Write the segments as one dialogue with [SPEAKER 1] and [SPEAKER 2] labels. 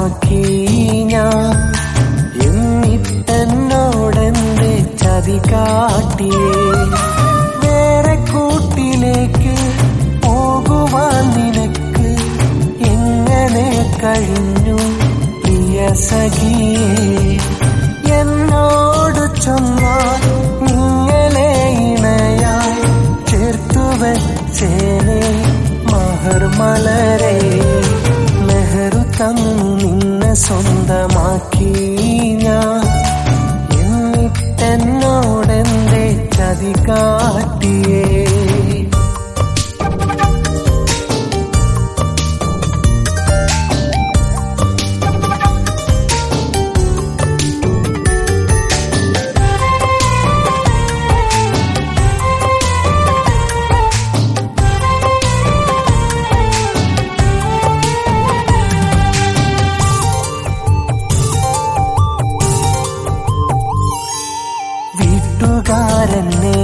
[SPEAKER 1] സ്വന്തമാക്കി ഞാൻ എന്നിട്ടെന്നോടെന്റെ ചതി കാട്ടിയേ വേറെ കൂട്ടിലേക്ക് പോകുവാൻ നിനക്ക് എങ്ങനെ കഴിഞ്ഞു പ്രിയ സഖിയേ എന്നോട് ചൊന്നാൽ നിങ്ങളെ ഇണയായി ചേർത്തു വെച്ചേനെ മഹർ മലരെ നെഹ്റു തന്നു നിന്നെ സ്വന്തമാക്കി ഞാൻ എന്നിട്ടെന്നോടെന്റെ ചതി കാട്ടിയേ വീട്ടുകാരനെ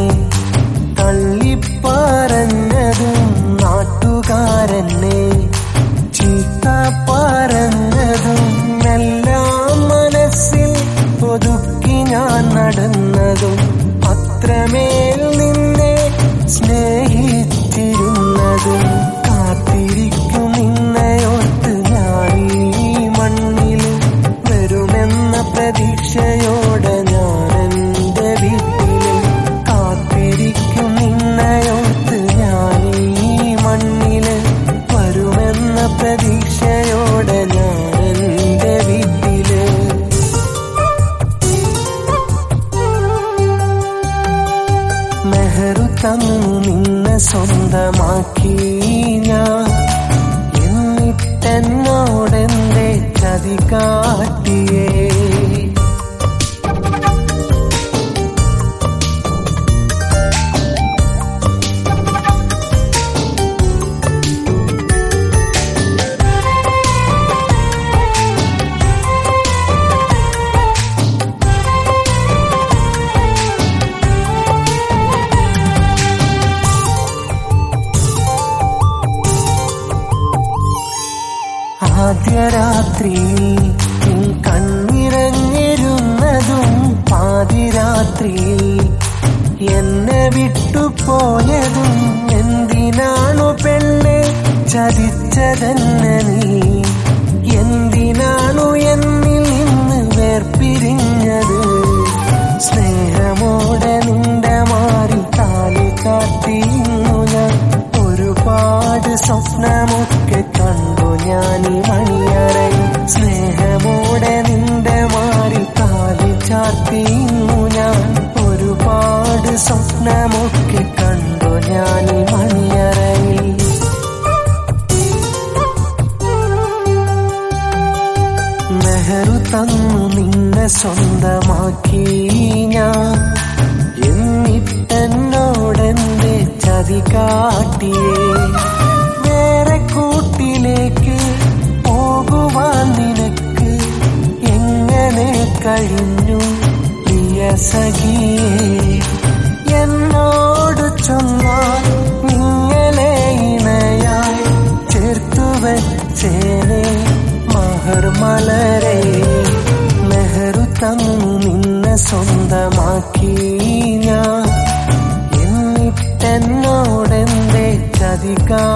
[SPEAKER 1] തള്ളിപ്പറഞ്ഞതും നാട്ടുകാരനെ ചീത്ത പറഞ്ഞതും എല്ലാം മനസ്സിൽ ഒതുക്കി ഞാൻ നടന്നതും അത്രമേൽ നിന്നെ സ്നേഹിച്ചിരുന്നതും കാത്തിരിക്കും നിന്നെയോർത്ത് ഞാൻ ഈ മണ്ണിൽ വരുമെന്ന പ്രതീക്ഷയോടെ ഞാൻ എന്റെ വീട്ടിൽ കാത്തിരിക്കും നിന്നെയോർത്ത് ഞാൻ ഈ മണ്ണിൽ വരുമെന്ന പ്രതീക്ഷയോടെ ഞാൻ എന്റെ വീട്ടില് മെഹറു തന്നു നിന്നെ സ്വന്തമാക്കി ഞാൻ എന്നിട്ടെന്നോടെന്റെ ചതി കാട്ടിയേ ആദ്യ രാത്രിയിൽ നിൻ കണ്ണിറങ്ങിരുന്നതും പാതിരാത്രിയിൽ എന്നെ വിട്ടുപോയതും എന്തിനാണു പെണ്ണെ ചതിച്ചതെന്നെ നീ എന്തിനാണു എന്നിൽ നിന്ന് വേർപിരിഞ്ഞത് സ്നേഹമോടെ നിന്റെ മാറി താലി കാട്ടിയിരുന്നു ഞാൻ ഒരുപാട് സ്വപ്നമൊക്കെ കണ്ടു ഞാൻ ഈ മണിയറയിൽ സ്നേഹമോടെ നിന്റെ മാറി താലി ചാർത്തിയിരുന്നു ഞാൻ ഒരുപാട് സ്വപ്നമൊക്കെ കണ്ടു ഞാൻ ഈ മണിയറയിൽ നെഹ്റു തന്നു നിന്നെ സ്വന്തമാക്കി ഞാൻ എന്നിട്ടെന്നോടെന്റെ ചതി കാട്ടിയേ വേറെ കൂട്ടിലേക്ക് പോകുവാൻ നിനക്ക് എങ്ങനെ കഴിഞ്ഞു പ്രിയ സഖിയേ എന്നോട് ചൊന്നാൽ നിങ്ങളെ ഇണയായി ചേർത്തു വെച്ചേനെ മഹർ മലരെ നെഹ്റു തന്നു നിന്നെ സ്വന്തമാക്കി ഞാൻ എന്നിട്ടെന്നോടെന്റെ ചതി കാ